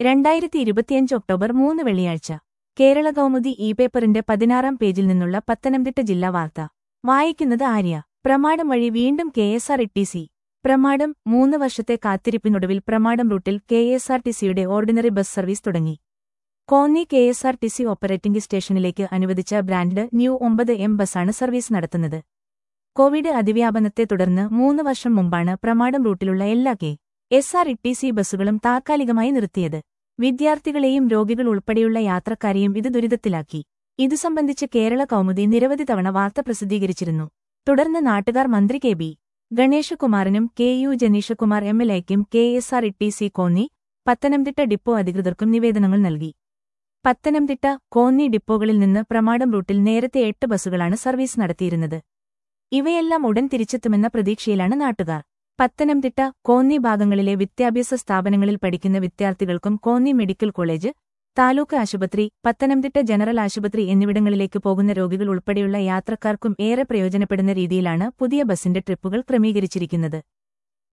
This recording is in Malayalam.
രണ്ടായിരത്തി ഇരുപത്തിയഞ്ച് ഒക്ടോബർ മൂന്ന് വെള്ളിയാഴ്ച കേരള കൗമുദി ഇ പേപ്പറിന്റെ പതിനാറാം പേജിൽ നിന്നുള്ള പത്തനംതിട്ട ജില്ലാ വാർത്ത വായിക്കുന്നത് ആര്യ പ്രമാടം വഴി വീണ്ടും K S R T C Pramadam മൂന്ന് വർഷത്തെ കാത്തിരിപ്പിനൊടുവിൽ പ്രമാടം റൂട്ടിൽ കെ എസ് ആർ ടി സിയുടെ ഓർഡിനറി ബസ് സർവീസ് തുടങ്ങി Konni K S R T C operating സ്റ്റേഷനിലേക്ക് അനുവദിച്ച ബ്രാൻഡ് ന്യൂ ഒമ്പത് എം ബസ്സാണ് സർവീസ് നടത്തുന്നത് കോവിഡ് അതിവ്യാപനത്തെ തുടർന്ന് മൂന്ന് വർഷം മുമ്പാണ് പ്രമാടം റൂട്ടിലുള്ള എല്ലാ K S R T C ബസ്സുകളും താൽക്കാലികമായി നിർത്തിയത് വിദ്യാർത്ഥികളെയും രോഗികൾ ഉൾപ്പെടെയുള്ള യാത്രക്കാരെയും ഇത് ദുരിതത്തിലാക്കി ഇതു സംബന്ധിച്ച് കേരള കൗമുദി നിരവധി തവണ വാർത്ത പ്രസിദ്ധീകരിച്ചിരുന്നു തുടർന്ന് നാട്ടുകാർ മന്ത്രി കെ ബി ഗണേശകുമാറിനും K U Janeeshkumar M L എക്കും K S R T C Konni Pathanamthitta depot അധികൃതർക്കും നിവേദനങ്ങൾ നൽകി പത്തനംതിട്ട കോന്നി ഡിപ്പോകളിൽ നിന്ന് പ്രമാടം റൂട്ടിൽ നേരത്തെ എട്ട് ബസ്സുകളാണ് സർവീസ് നടത്തിയിരുന്നത് ഇവയെല്ലാം ഉടൻ തിരിച്ചെത്തുമെന്ന പ്രതീക്ഷയിലാണ് നാട്ടുകാർ പത്തനംതിട്ട കോന്നി ഭാഗങ്ങളിലെ വിദ്യാഭ്യാസ സ്ഥാപനങ്ങളിൽ പഠിക്കുന്ന വിദ്യാർത്ഥികൾക്കും കോന്നി മെഡിക്കൽ കോളേജ് താലൂക്ക് ആശുപത്രി പത്തനംതിട്ട ജനറൽ ആശുപത്രി എന്നിവിടങ്ങളിലേക്ക് പോകുന്ന രോഗികൾ ഉൾപ്പെടെയുള്ള യാത്രക്കാർക്കും ഏറെ പ്രയോജനപ്പെടുന്ന രീതിയിലാണ് പുതിയ ബസിന്റെ ട്രിപ്പുകൾ ക്രമീകരിച്ചിരിക്കുന്നത്